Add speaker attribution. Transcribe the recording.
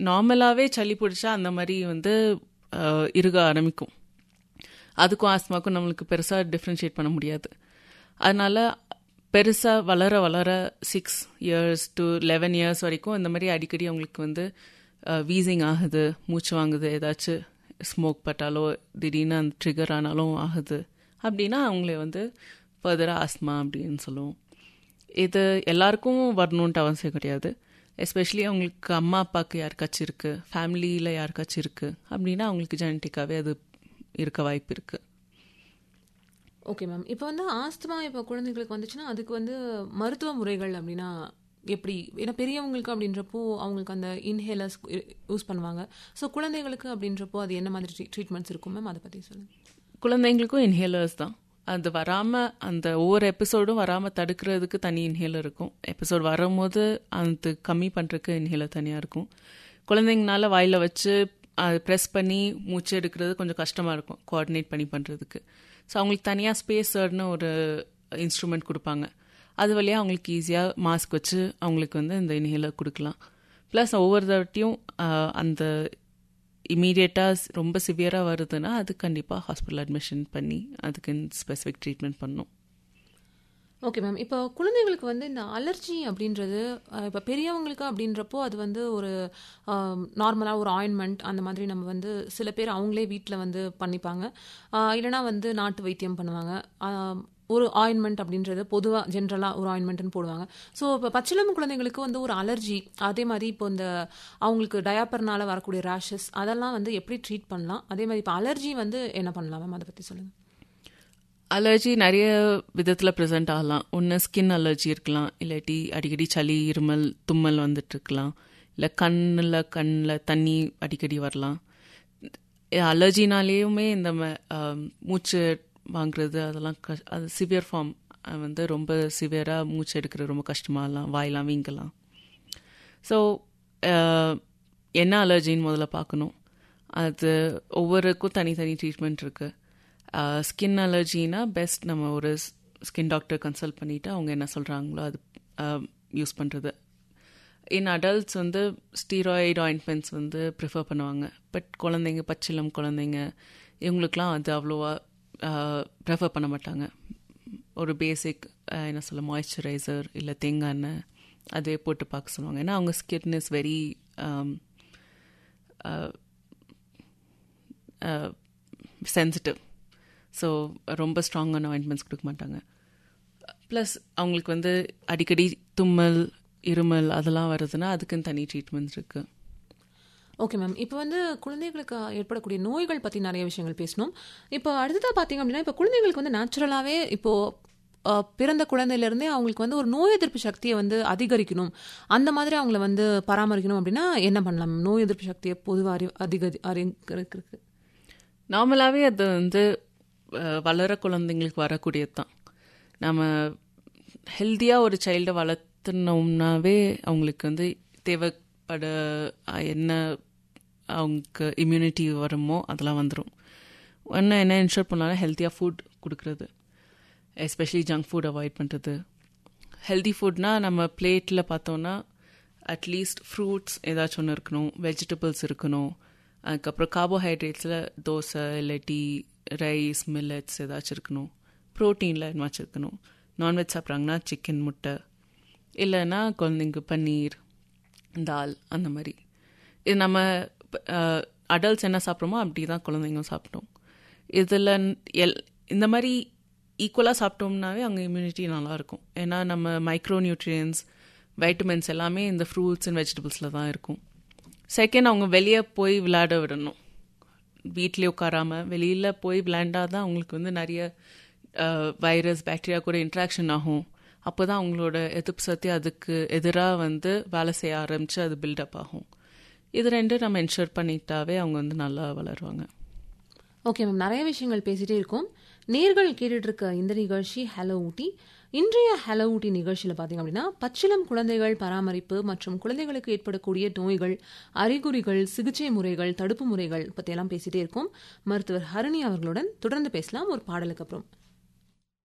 Speaker 1: நார்மலாகவே சளி பிடிச்சா அந்த மாதிரி வந்து அஹ், இருக ஆரம்பிக்கும் அதுக்கும் ஆஸ்மாக்கும் நம்மளுக்கு பெருசாக டிஃப்ரென்ஷியேட் பண்ண முடியாது அதனால பெருசாக வளர வளர six years to eleven years வரைக்கும் இந்த மாதிரி அடிக்கடி அவங்களுக்கு வந்து வீசிங் ஆகுது மூச்சு வாங்குது ஏதாச்சும் ஸ்மோக் பட்டாலோ திடீர்னு அந்த ட்ரிகர் ஆனாலும் ஆகுது அப்படின்னா அவங்களே வந்து ஃபர்தராக ஆஸ்மா அப்படின்னு சொல்லுவோம் இது எல்லாருக்கும் வரணுன்ட்டு அவசியம் கிடையாது எஸ்பெஷலி அவங்களுக்கு அம்மா அப்பாவுக்கு யாருக்காச்சும் இருக்குது ஃபேமிலியில் யாருக்காச்சும் இருக்குது அப்படின்னா அவங்களுக்கு ஜெனட்டிக்காகவே அது இருக்க வாய்ப்பு இருக்குது
Speaker 2: ஓகே மேம் இப்போ வந்து ஆஸ்துமா இப்போ குழந்தைகளுக்கு வந்துச்சுன்னா அதுக்கு வந்து மருத்துவ முறைகள் அப்படின்னா எப்படி ஏன்னா பெரியவங்களுக்கு அப்படின்றப்போ அவங்களுக்கு அந்த இன்ஹேலர்ஸ் யூஸ் பண்ணுவாங்க ஸோ குழந்தைகளுக்கு அப்படின்றப்போ அது என்ன மாதிரி ட்ரீட்மெண்ட்ஸ் இருக்கும் மேம் அதை பற்றி சொல்லுங்கள்
Speaker 1: குழந்தைங்களுக்கும் இன்ஹேலர்ஸ் தான் அது வராமல் அந்த ஒவ்வொரு எபிசோடும் வராமல் தடுக்கிறதுக்கு தனி இன்ஹேலர் இருக்கும் எபிசோட் வரும்போது அது கம்மி பண்ணுறதுக்கு இன்ஹேலர் தனியாக இருக்கும் குழந்தைங்கனால வாயில் வச்சு அது ப்ரெஸ் பண்ணி மூச்சு எடுக்கிறது கொஞ்சம் கஷ்டமாக இருக்கும் கோஆர்டினேட் பண்ணி பண்ணுறதுக்கு ஸோ அவங்களுக்கு தனியாக ஸ்பேஸர்னு ஒரு இன்ஸ்ட்ருமெண்ட் கொடுப்பாங்க அது வழியாக அவங்களுக்கு ஈஸியாக மாஸ்க் வச்சு அவங்களுக்கு வந்து இந்த இன்ஹேலர் கொடுக்கலாம் ப்ளஸ் ஒவ்வொரு தடவையும் அந்த இமீடியட்டாக ரொம்ப சிவியராக வருதுன்னா அது கண்டிப்பாக ஹாஸ்பிட்டல் அட்மிஷன் பண்ணி அதுக்கு ஸ்பெசிஃபிக் ட்ரீட்மெண்ட் பண்ணணும்
Speaker 2: ஓகே மேம் இப்போ குழந்தைங்களுக்கு வந்து இந்த அலர்ஜி அப்படின்றது அஹ், இப்போ பெரியவங்களுக்கு அப்படின்றப்போ அது வந்து ஒரு நார்மலாக ஒரு ஆயின்மெண்ட் அந்த மாதிரி நம்ம வந்து சில பேர் அவங்களே வீட்டில் வந்து பண்ணிப்பாங்க அஹ், இல்லைனா வந்து நாட்டு வைத்தியம் பண்ணுவாங்க அஹ், ஒரு ஆயின்மெண்ட் அப்படின்றது பொதுவாக ஜென்ரலாக ஒரு ஆயின்மெண்ட்னு போடுவாங்க ஸோ இப்போ பச்சிளம் குழந்தைங்களுக்கு வந்து ஒரு அலர்ஜி அதே மாதிரி இப்போ இந்த அவங்களுக்கு டயாப்பர்னால வரக்கூடிய ரேஷஸ் அதெல்லாம் வந்து எப்படி ட்ரீட் பண்ணலாம் அதே மாதிரி இப்போ அலர்ஜி வந்து என்ன பண்ணலாம் மேம் அதை பற்றி சொல்லுங்கள்
Speaker 1: அலர்ஜி நிறைய விதத்தில் ப்ரெசென்ட் ஆகலாம் ஒன்று ஸ்கின் அலர்ஜி இருக்கலாம் இல்லாட்டி அடிக்கடி சளி இருமல் தும்மல் வந்துட்டு இருக்கலாம் இல்லை கண்ணில் கண்ணில் தண்ணி அடிக்கடி வரலாம் அலர்ஜினாலேயுமே இந்த ம- ஆம், மூச்சு வாங்குறது அதெல்லாம் கஷ் அது சிவியர் ஃபார்ம் வந்து ரொம்ப சிவியராக மூச்சு எடுக்கிறது ரொம்ப கஷ்டமாகலாம் வாயெல்லாம் வீங்கலாம் ஸோ என்ன அலர்ஜின்னு முதல்ல பார்க்கணும் அது ஒவ்வொருக்கும் தனித்தனி ட்ரீட்மெண்ட் இருக்குது ஸ்கின் அலர்ஜினா பெஸ்ட் நம்ம ஒரு ஸ்கின் டாக்டர் கன்சல்ட் பண்ணிவிட்டு அவங்க என்ன சொல்கிறாங்களோ அது யூஸ் பண்ணுறது இன் அடல்ட்ஸ் வந்து ஸ்டீராய்டு ஆயின்மெண்ட்ஸ் வந்து ப்ரிஃபர் பண்ணுவாங்க பட் குழந்தைங்க பச்சிலம் குழந்தைங்க இவங்களுக்குலாம் அது அவ்வளோவா ப்ரிஃபர் பண்ண மாட்டாங்க ஒரு பேசிக் என்ன சொல்ல மாய்ஸ்சரைசர் இல்லை தேங்காய் எண்ணெய் அதே போட்டு பார்க்க சொல்லுவாங்க ஏன்னா அவங்க skin is very sensitive so ரொம்ப ஸ்ட்ராங்கான ஆயின்மெண்ட்ஸ் கொடுக்க மாட்டாங்க ப்ளஸ் அவங்களுக்கு வந்து அடிக்கடி தும்மல் இருமல் அதெல்லாம் வருதுன்னா அதுக்குன்னு தனி ட்ரீட்மெண்ட்ஸ் இருக்குது
Speaker 2: ஓகே மேம் இப்போ வந்து குழந்தைகளுக்கு ஏற்படக்கூடிய நோய்கள் பற்றி நிறைய விஷயங்கள் பேசணும் இப்போ அடுத்ததாக பார்த்தீங்க அப்படின்னா இப்போ குழந்தைங்களுக்கு வந்து நேச்சுரலாகவே இப்போ அஹ், பிறந்த குழந்தையிலேருந்தே அவங்களுக்கு வந்து ஒரு நோய் எதிர்ப்பு சக்தியை வந்து அதிகரிக்கணும் அந்த மாதிரி அவங்கள வந்து பராமரிக்கணும் அப்படின்னா என்ன பண்ணலாம் நோய் எதிர்ப்பு சக்தியை பொதுவாக அறி அதிக அதிகரிக்கிறதுக்கு
Speaker 1: நார்மலாகவே அது வந்து அஹ், வளர குழந்தைங்களுக்கு வரக்கூடியது தான் நம்ம ஹெல்த்தியாக ஒரு சைல்டை வளர்த்துனோம்னாவே அவங்களுக்கு வந்து தேவைப்பட அஹ், என்ன அவங்க இம்யூனிட்டி வருமோ அதெல்லாம் வந்துடும் ஒன்று என்ன இன்ஷூர் பண்ணாலும் ஹெல்த்தியாக ஃபுட் கொடுக்குறது எஸ்பெஷலி ஜங்க் ஃபுட் அவாய்ட் பண்ணுறது ஹெல்தி ஃபுட்னா நம்ம பிளேட்டில் பார்த்தோன்னா அட்லீஸ்ட் ஃப்ரூட்ஸ் ஏதாச்சும் ஒன்று இருக்கணும் வெஜிடபிள்ஸ் இருக்கணும் அதுக்கப்புறம் கார்போஹைட்ரேட்ஸில் தோசை இல்லாட்டி ரைஸ் மில்லட்ஸ் ஏதாச்சும் இருக்கணும் ப்ரோட்டீனில் என்னவாச்சும் இருக்கணும் நான்வெஜ் சாப்பிட்றாங்கன்னா சிக்கன் முட்டை இல்லைன்னா குழந்தைங்க பன்னீர் தால் அந்த மாதிரி இது நம்ம அடல்ட்ஸ் என்ன சாப்பிட்றோமோ அப்படி தான் குழந்தைங்க சாப்பிட்டோம் இதில் எல் இந்த மாதிரி ஈக்குவலாக சாப்பிட்டோம்னாவே அவங்க இம்யூனிட்டி நல்லாயிருக்கும் ஏன்னா நம்ம மைக்ரோ நியூட்ரியன்ஸ் வைட்டமின்ஸ் எல்லாமே இந்த ஃப்ரூட்ஸ் அண்ட் வெஜிடபிள்ஸில் தான் இருக்கும் செகண்ட் அவங்க வெளியே போய் விளையாட விடணும் வீட்லேயே உட்காராம வெளியில் போய் விளையாண்டா தான் அவங்களுக்கு வந்து நிறைய வைரஸ் பாக்டீரியா கூட இன்ட்ராக்ஷன் ஆகும் அப்போ தான் அவங்களோட எதிர்ப்பு சக்தி அதுக்கு எதிராக வந்து வேலை செய்ய ஆரம்பித்து அது பில்டப் ஆகும் இது ரெண்டு நம்ம என்ஷூர் பண்ணிட்டாவே அவங்க வந்து நல்லா வளருவாங்க
Speaker 2: ஓகே மேம் நிறைய விஷயங்கள் பேசிட்டே இருக்கோம் நேர்கள் கேட்டுட்டு இருக்க இந்த நிகழ்ச்சி ஹலோ ஊட்டி இன்றைய ஹலோ ஊட்டி நிகழ்ச்சியில் பார்த்தீங்க அப்படின்னா பச்சிளம் குழந்தைகள் பராமரிப்பு மற்றும் குழந்தைகளுக்கு ஏற்படக்கூடிய நோய்கள் அறிகுறிகள் சிகிச்சை முறைகள் தடுப்பு முறைகள் பற்றியெல்லாம் பேசிட்டே இருக்கோம் மருத்துவர் ஹரணி அவர்களுடன் தொடர்ந்து பேசலாம் ஒரு பாடலுக்கு அப்புறம்